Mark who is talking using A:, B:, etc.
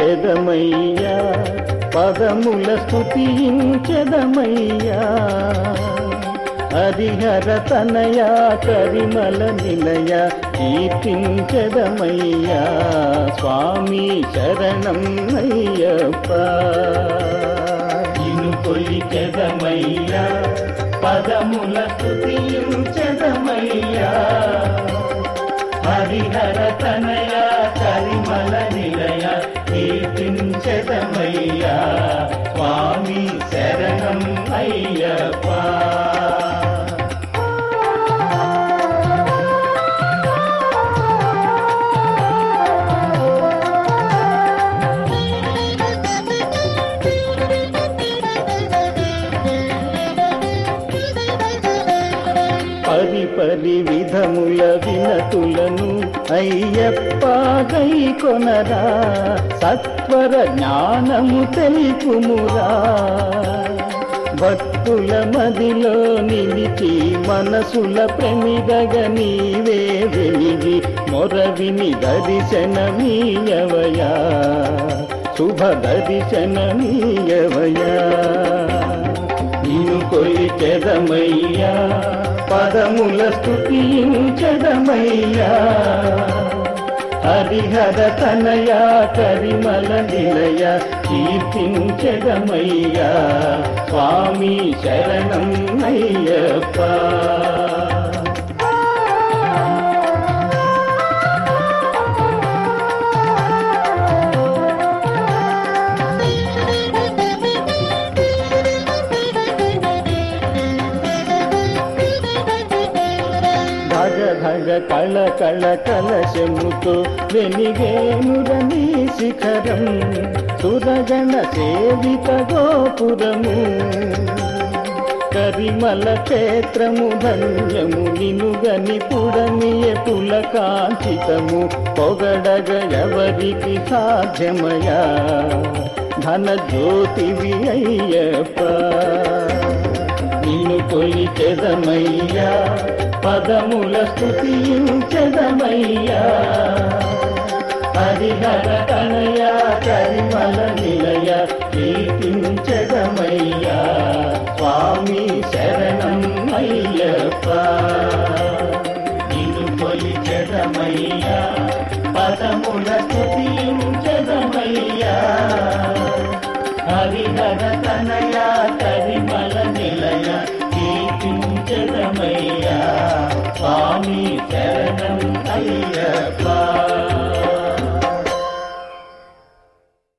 A: కొలిచెదమయ్యా పదముల స్తుతించెదమయ్యా హరిహర తనయ కరిమల నిలయ కీర్తించెదమయ్యా స్వామి శరణం అయ్యప్ప ఇను కొలిచెదమయ్యా పదముల స్తుతించెదమయ్యా హరిహర తనయ కరిమల నిలయ కీర్తించదమయ్యా స్వామి శరణం అయ్యప్ప పరి పరి విధముల వినతులను అయ్యప్ప గై కొనరా సత్వర జ్ఞానము తెలుపుమురా భక్తుల మదిలో నిలిచి మనసుల ప్రమిదగ నీవే వెలిగి మొరవిని దర్శనమీయవయా శుభ దర్శనమీయవయా నిన్ను కొలిచెదమయ్యా పదముల స్తుతించదమయ్యా హరిహర తనయ కరిమల నిలయ కీర్తించదమయ్యా స్వామి శరణం అయ్యప్ప ధగ ధగ కళ కళ కలశముతో వెనిగేనురని శిఖరం సురగణ సేవిత గోపురము కరిమల క్షేత్రము ధన్యము నినుగని పుడమియ పులకాంచితము పొగడగ ఎవరికి సాధ్యమయా ధన జ్యోతివి అయ్యప్ప నిన్ను కొలిచెదమయ్యా పదముల స్తుతించెదమయ్యా హరిహర తనయ కరిమల నిలయ కీర్తించెదమయ్యా స్వామి శరణం అయ్యప్ప నిన్ను కొలిచెదమయ్యా పదముల స్తుతించెదమయ్యా హరిహర తనయ కరిమల నిలయ కీర్తించదమయ్యా స్వామి శరణం అయ్యప్ప